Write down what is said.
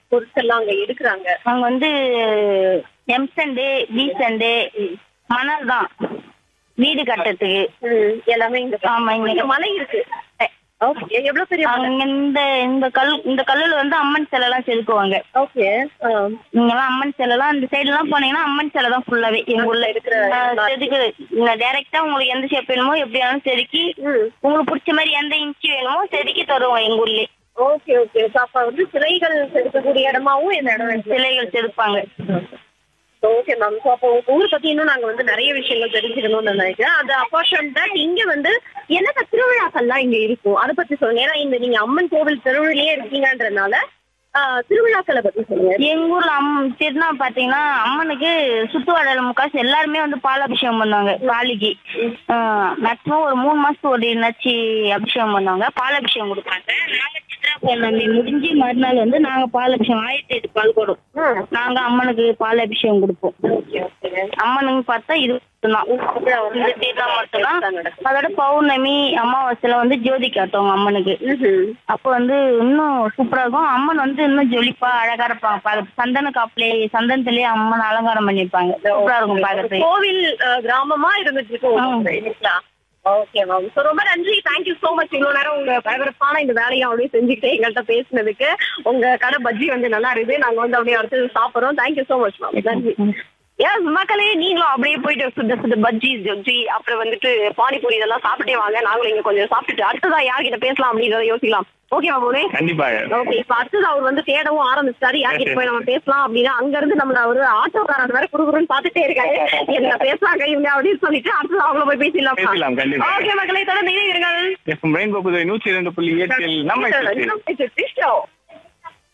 பொருட்கள்லாம் அங்க எடுக்கிறாங்க அவங்க வந்து எம் சண்டு பி சண்டு மணல் தான் வீடு கட்டுறதுக்கு ம், எல்லாமே இங்க ஆமா, இங்க. இங்க மலை இருக்கு ஓகே எவ்வளவு பெரிய மலை அங்க இந்த இந்த கல் இந்த கல்லுல வந்து அம்மன் சிலை எல்லாம் செதுக்குவாங்க ஓகே இங்கெல்லாம் அம்மன் சிலை எல்லாம் இந்த சைடு எல்லாம் போனீங்கன்னா அம்மன் சிலை தான் ஃபுல்லாவே எங்க ஊர்ல இருக்கிற இருக்கிற செதுக்கு இங்க டைரக்டா உங்களுக்கு எந்த ஷேப் வேணுமோ எப்படி வேணும் செதுக்கி ம் உங்களுக்கு பிடிச்ச மாதிரி எந்த இன்ச்சு வேணுமோ செதுக்கி தருவோம் எங்க ஊர்லயே ஓகே ஓகே அப்ப வந்து சிலைகள் செதுக்கக்கூடிய இடமாவும் இந்த இடம் இருக்கு சிலைகள் செதுப்பாங்க ஓகே மேம் ஸோ அப்போ உங்க ஊர் பத்தி இன்னும் நாங்க வந்து நிறைய விஷயங்கள் தெரிஞ்சுக்கணும்னு நினைக்கிறேன் அது அப்பார்ட் ஃப்ரம் தட் இங்க வந்து என்னென்ன திருவிழாக்கள்லாம் இங்க இருக்கும் அதை பத்தி சொல்லுங்க ஏன்னா இந்த நீங்க அம்மன் கோவில் திருவிழையே இருக்கீங்கன்றதுனால ஆஹ், திருவிழாக்களை பத்தி சொல்லுங்க எங்க ஊர்ல அம் திருநா பாத்தீங்கன்னா அம்மனுக்கு சுத்துவாடல முக்காசு எல்லாருமே வந்து பால் அபிஷேகம் பண்ணுவாங்க காளிக்கு மேக்ஸிமம் ஒரு மூணு மாசத்துக்கு ஒரு நச்சு அபிஷேகம் பண்ணுவாங்க பால் அபிஷேகம் கொடுப்பாங்க நாங்க சித்ரா பௌர்ணமி முடிஞ்சு மறுநாள் வந்து நாங்க பால் அபிஷேகம் ஆயிரத்தி எட்டு பால் போடும் நாங்க அம்மனுக்கு பால் அபிஷேகம் கொடுப்போம் ஓகே ஓகே அம்மனுக்கு பார்த்தா இது மட்டும்தான் இந்த தீர்த்தா மட்டும்தான் அதோட பௌர்ணமி அமாவாசையில வந்து ஜோதி காட்டுவாங்க அம்மனுக்கு அப்போ வந்து இன்னும் சூப்பரா இருக்கும் அம்மன் வந்து இன்னும் ஜொலிப்பா அழகா இருப்பாங்க பாக்க சந்தன காப்புலே சந்தனத்திலேயே அம்மன் அலங்காரம் பண்ணிருப்பாங்க சூப்பரா இருக்கும் பாக்கிறதுக்கு கோவில் அஹ், கிராமமா இருந்துட்டு இருக்கோம் ஓகே மேம் ஸோ ரொம்ப நன்றி தேங்க்யூ ஸோ மச் இவ்வளோ நேரம் உங்க பரபரப்பான இந்த வேலையை அப்படியே செஞ்சுக்கிட்டே எங்கள்கிட்ட பேசினதுக்கு உங்க கடை பஜ்ஜி வந்து நல்லா இருக்குது நாங்க வந்து அப்படியே அடுத்து சாப்பிட்றோம் தேங்க்யூ ஸோ மச் மேம் நன்றி ஏன் மக்களே நீங்களும் அப்படியே போயிட்டு சுட சுட பஜ்ஜி ஜொஜ்ஜி அப்புறம் வந்துட்டு பானிபூரி இதெல்லாம் சாப்பிட்டே வாங்க நாங்களும் இங்க கொஞ்சம் சாப்பிட்டுட்டு அடுத்ததா யார்கிட்ட பேசலாம் அப்படின்றத யோசிக்கலாம் ஓகேவா போனே கண்டிப்பாக ஓகே இப்ப அடுத்தது அவர் வந்து தேடவும் ஆரம்பிச்சிட்டாரு யார்கிட்ட போய் நம்ம பேசலாம் அப்படின்னா அங்க இருந்து நம்மள ஒரு ஆட்டோக்காரன் வேற குறுகுறுன்னு பாத்துட்டே இருக்காரு என்ன பேசுறாங்க இவங்க அப்படின்னு சொல்லிட்டு அடுத்தது அவங்கள போய் பேசிடலாம் பேசலாம், கண்டிப்பா. ஓகே மக்களை தொடர்ந்து இணையிருங்கள் எஃப்எம் ரெயின்போ புதுவை நூற்றி இரண்டு புள்ளி எட்டில் நம்ம நம்ம